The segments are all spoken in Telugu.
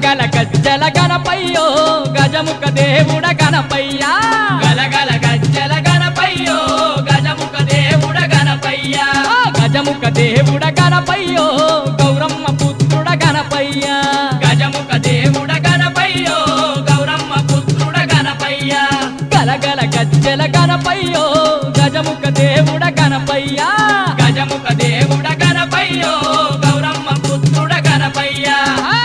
గలగల గజ్జల గణపయ్యో గజముఖ దేవుడ గణపయ్యా గలగల గజ్జల గణపయ్యో గజముఖ దేవుడ గణపయ్యా ఆ గజముఖ దేవుడ గణపయ్యో గౌరమ్మ పుత్రుడ గణపయ్యా గజముఖ దేవుడ గణపయ్యో గౌరమ్మ పుత్రుడ గణపయ్యా గలగల గజ్జల గణపయ్యో గజముఖ దేవుడ గణపయ్యా గజముఖ దేవుడ గణపయ్యో గౌరమ్మ పుత్రుడ గణపయ్యా ఆ!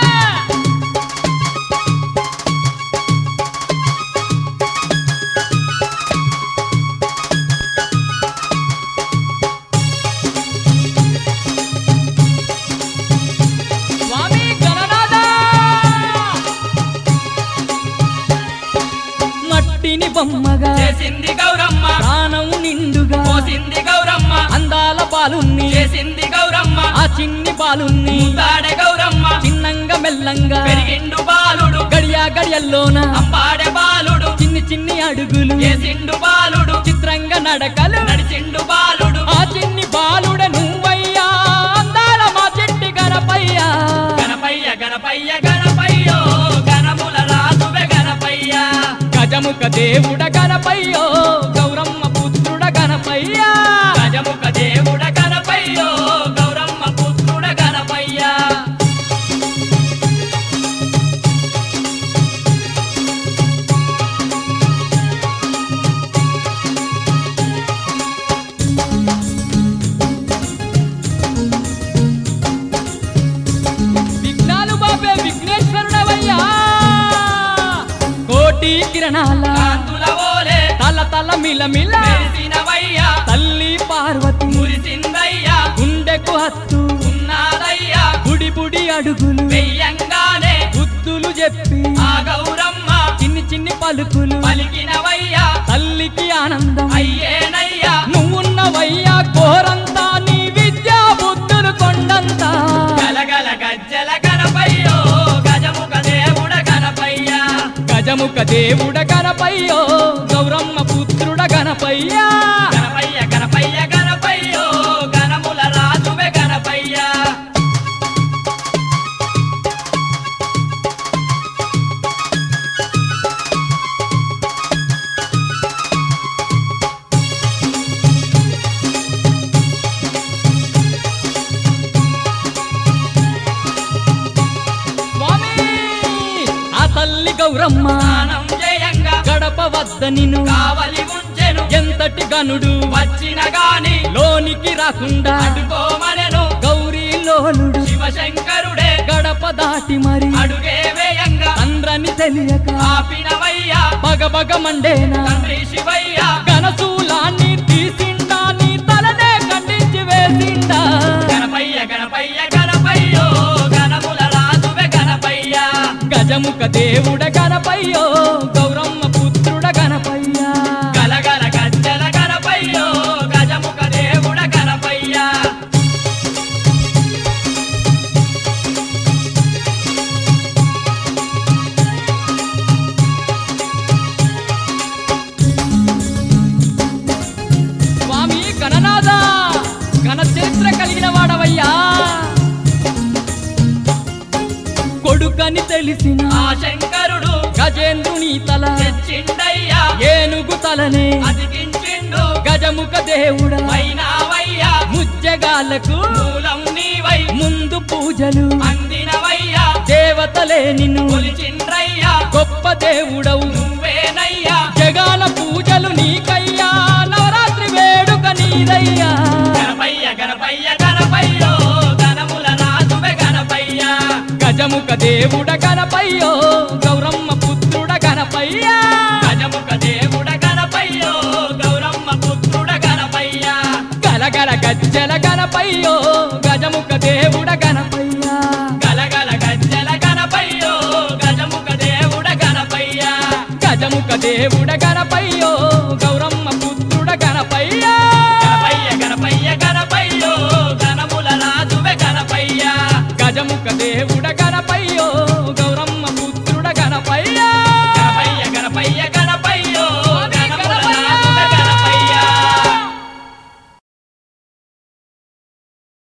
స్వామి గణనాథ మట్టిని బొమ్మగా చేసింది గౌరమ్మ ప్రాణం నిండుగా పోసింది గౌరమ్మ అందాల పాలున్ని చేసింది గౌరమ్మ ఆ చిన్ని పాలున్ని తాడే గౌరమ్మ చిన్నంగా మెల్లంగా పెరిగిండు బాలుడు గడియా గడియల్లోన అంబాడే బాలుడు చిన్ని చిన్ని అడుగులు చేసిండు బాలుడు చిత్రంగా నడకలు నడిచిండు బాలుడు ఆ చిన్ని బాలుడ నువ్వయ్యా అందాల మా చెట్టి గణపయ్యా గణపయ్య గణపయ్య గణపయ్యో గణముల రాజువే గణపయ్య గజముఖ దేవుడ గణపయ్యో గౌరమ్మ పుత్రుడ గణపయ్యా గజముఖ దేవుడ గణపయ్యో గౌరమ్మ పుత్రుడ గణపయ్య విఘ్నాలు బాబే విఘ్నేశ్వరుడవయ్యా కోటి కిరణాల కాంతుల ఓలే తల తల మిలమిల మెరిసినవయ్యా తల్లి పార్వతి మురిసిందయ్యా గుండెకు హత్తు ఉన్నాదయ్యా బుడి బుడి అడుగులు వెయ్యంగానే బుద్ధులు చెప్పి ఆ గౌరమ్మ చిన్ని చిన్ని పలుకులు పలికినవయ్యా తల్లికి ఆనందం అయ్యేనయ్యా నువ్వున్నవయ్యా కోరంతా నీ విద్యా బుద్ధులు కొండంతా గలగల గజ్జల గణపయ్యో గజముఖ దేవుడ గణపయ్య గజముఖ దేవుడ గణపయ్యో గౌరమ్మ పుత్రుడ గణపయ్యా గణపయ్య గణపయ్య గణపయ్యో గణముల రాజువే గణపయ్య స్వామి ఆ తల్లి గౌరమ్మ స్నానం చేయంగా గడప వద్ద నిన్ను కావలి ఉంచెను ఎంతటి గనుడు వచ్చిన గాని లోనికి రాకుండా అడ్డుకోమనెను గౌరీ లోలుడు శివశంకరుడే గడప దాటి మరి అడుగే వేయంగా తండ్రని తెలియక ఆపినవయ్యా బగ బగ మండేనా తండ్రి శివయ్య గనసూలాన్ని తీసిండా నీ తలనే ఖండించి వేసిండా గణపయ్య గణపయ్య గణపయ్యో గణముల రాజువే గణపయ్య గజముఖ దేవుడ గణపయ్యో గౌరమ్మ పుత్రుడ గణపయ్యా గలగల గజ్జల గణపయ్యో గజముఖ దేవుడ గణపయ్య స్వామి గణనాథ ఘన చరిత్ర కలిగిన వాడవయ్యా కొడుకని తెలిసిన ఆ శంకరుడు గజేంద్రుని తల తెచ్చిండయ్యా ఏనుగు తలనే అతికించిండు గజముఖ దేవుడ వైనావయ్యా ముజ్జగాలకు మూలం నీవై ముందు పూజలు అందినవయ్యా దేవతలే నిన్ను కొలిచిండ్రయ్యా గొప్ప దేవుడవు నువ్వేనయ్యా జగాన పూజలు నీకయ్యా నవరాత్రి వేడుక నీదయ్యా గణపయ్య గణపయ్య గణపయ్యో గణముల రాజువే గణపయ్య గజముఖ దేవుడ గణపయ్యో గౌరమ్మ పుత్రుడ గణపయ్యా గజముఖ దేవుడ గణపయ్యో గౌరమ్మ పుత్రుడ గణపయ్య గలగల గజ్జల గణపయ్యో గజముఖ దేవుడ గణపయ్యా గలగల గజ్జల గణపయ్యో గజముఖ దేవుడ గణపయ్య గజముఖ దేవుడ గణపయ్యో గౌరమ్మ పుత్రుడ గణపయ్యా గణపయ్య గణపయ్య గణపయ్యో గణముల రాజువే గణపయ్య గజముఖ దేవుడ